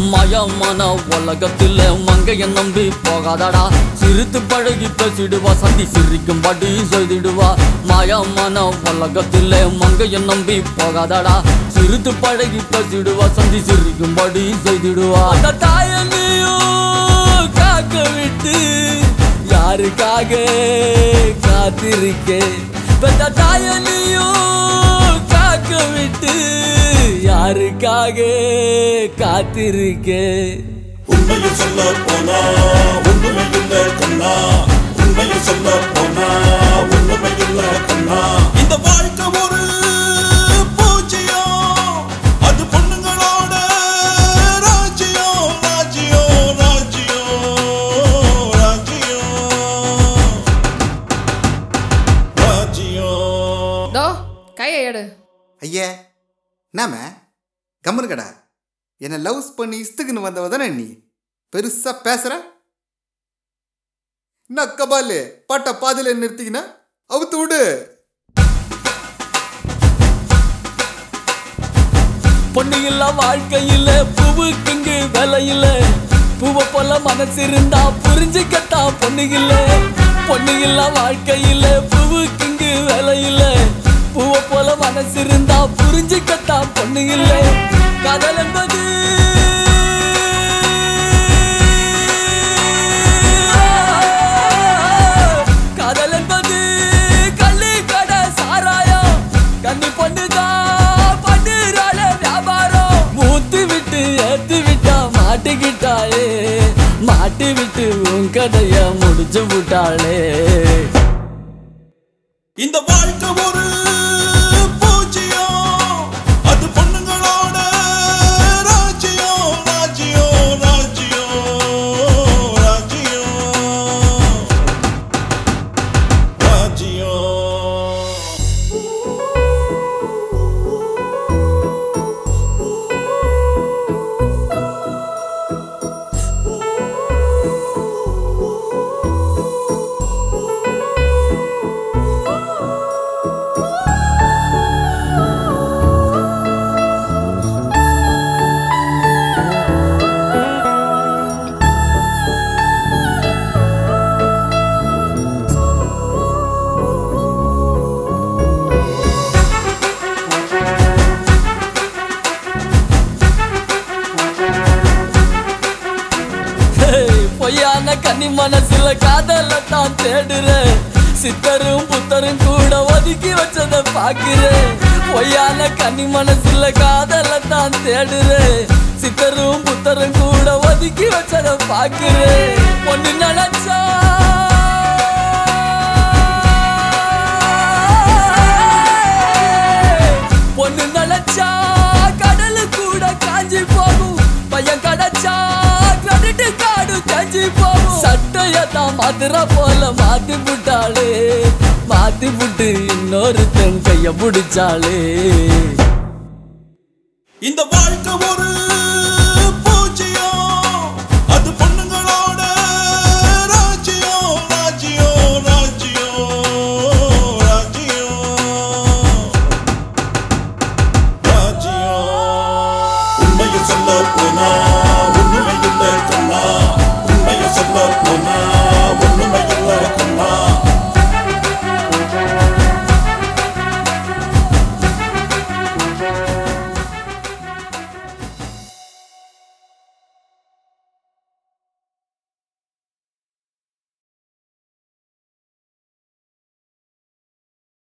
மயமான உலகத்தில் மங்கைய நம்பி போகாதடா சிரித்து பழகி பேசிடுவா சந்தி சிரிக்கும்படி செய்திடுவா மயமான உலகத்தில் மங்கைய நம்பி போகாதடா சிரித்து பழகி பேசிடுவா சந்தி சிரிக்கும்படி செய்திடுவா அந்த தாயனையும் காக்க விட்டு யாருக்காக காத்திருக்கே பெத்த தாயனையும் காக்க விட்டு யாருக்காக காத்திருக்கே உண்மையை சொல்ல போனா ஒண்ணுமே இல்ல கண்ணா உண்மையை சொல்ல போனா ஒண்ணுமே இல்ல கண்ணா இந்த வாழ்க்கை ஒரு பூஜ்ஜியம் அது பொண்ணுங்களோட ராஜ்யம் ராஜ்யம் ராஜ்யம் ராஜ்யம் ராஜ்யம் தோ கையை எடு ஐயா நாம கம்மனு கடா என்னை லவ்ஸ் பண்ணி இஸ்துக்குன்னு வந்தவ தானே நீ பெருசா பேசுற என்ன கபாலு பாட்டை பாதியில நிறுத்திக்கினா அவுத்து விடு பொண்ணு இல்ல வாழ்க்கையில பூவுக்குங்கு விலையில பூவை போல மனசு இருந்தா புரிஞ்சுக்கட்டா பொண்ணு இல்ல பொண்ணு இல்ல வாழ்க்கையில பூவுக்குங்கு விலையில பூவை போல மனசு இருந்தா புரிஞ்சுக்கட்டா பொண்ணு இல்ல காதல் என்பது காதல் என்பது கள்ளு கடை சாராயம் கண்ணி பண்ணுதான் பண்ணுறாள வியாபாரம் மூத்து விட்டு ஏத்து விட்டா மாட்டிக்கிட்டாளே மாட்டி விட்டு உன் கதைய முடிச்சு விட்டாளே இந்த வாழ்க்கை ஒரு பூஜ்ஜியம் அது பொண்ணுங்களோட ராஜ்யம் ராஜ்யம் ராஜ்யம் ராஜ்யம் ராஜ்யம் ஹேய், பொய்யான கன்னி மனசுல காதல தான் தேடுறேன் சித்தரும் புத்தரும் கூட ஒதுக்கி வச்சத பாக்குறேன் பொய்யான கன்னி மனசுல காதல தான் தேடுறேன் சித்தரும் புத்தரும் கூட ஒதுக்கி வச்சத பாக்குறேன் பொண்ணு நினைச்சா பொண்ணு நினைச்சா கடலு கூட காஞ்சி போகும் பையன் கிடைச்சா கிரெடிட் கார்டு காஞ்சி போகும் சட்டையத்தான் மதுரை போல மாத்தி விட்டாளே மாத்தி விட்டு இன்னொருத்தன் கைய பிடிச்சாளே இந்த வாழ்க்கை ஒரு